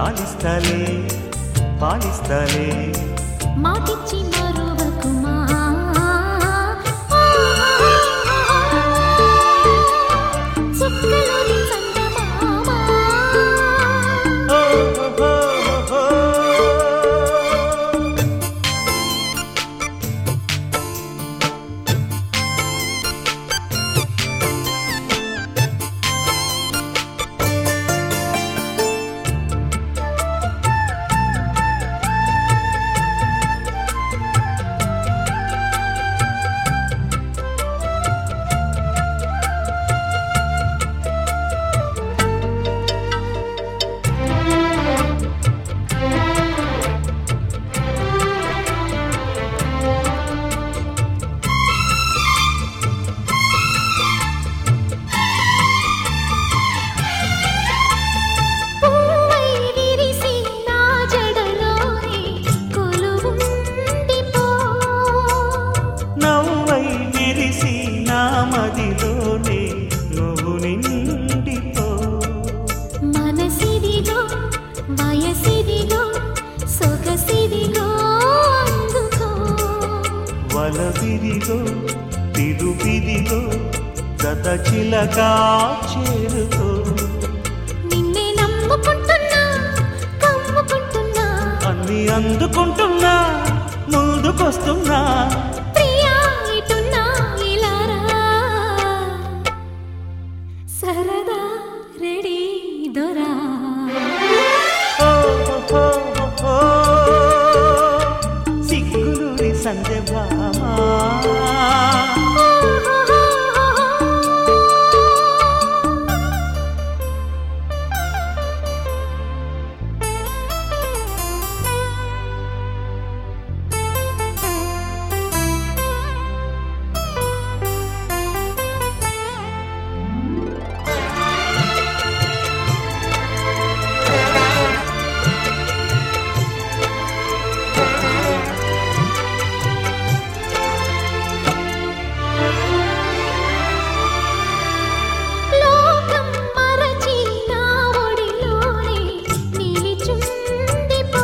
లాలిస్తలే పాలిస్తలే మాటిచ్చి మరువకుమా చుక్కలోని చందమామ ఓ, ఓ, ఓ, ఓ. పువ్వై విరిసి నా జడలోనే కొలువుండిపో నవ్వై విరిసి నా మదిలోనే నువ్వు నిండిపో మనసిదిగో వయసిదిగో సొగసిదిగో అందుకో వలవిదిగో తిరుపిదిగో గత చిలకా చేరుకో నిన్నే నమ్ముకుంటున్నా కమ్ముకుంటున్నా అన్ని అందుకుంటున్నా ముందుకొస్తున్నా ప్రియా ఇటున్నా ఇలారా సరదా రెడీ దొరా ఓ, ఓ, ఓ, ఓ. సిగ్గులూరి సంధ్య భామా లోకం మరచి నా ఒడిలోనే నిలిచుండిపో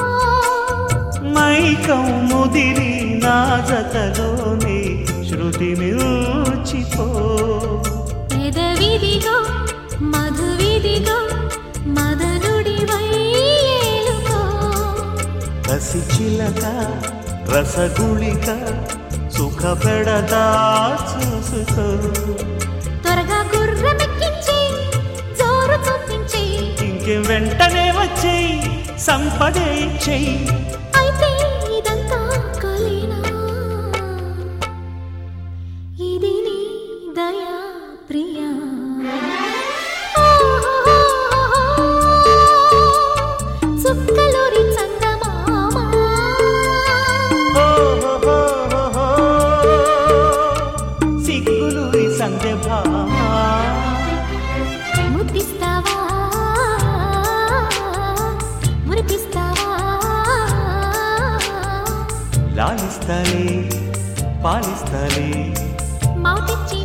మైకం ముదిరి నా జతలోనే శృతి నిల్చిపో పెదవిదిగో మధువిదిగో మదనుడి వైలుకో కసి చిలక రసగుళిక సుఖ పెడదా చూసుకో త్వరగా గుర్రమెక్కించి జోరు చూపించి ఇంకేం వెంటనే వచ్చేయి సంపదే చెయ్యి అయితే ఇదంతా కలినా ఇది నీ దయా ప్రియా చుక్కలోరి చందమామ ఓ, ఓ, ఓ, ఓ. సిగ్గులూరి సంధ్య భామా ముద్దిస్తావా మురిపిస్తావా లాలిస్తలే పాలిస్తలే మాటిచ్చి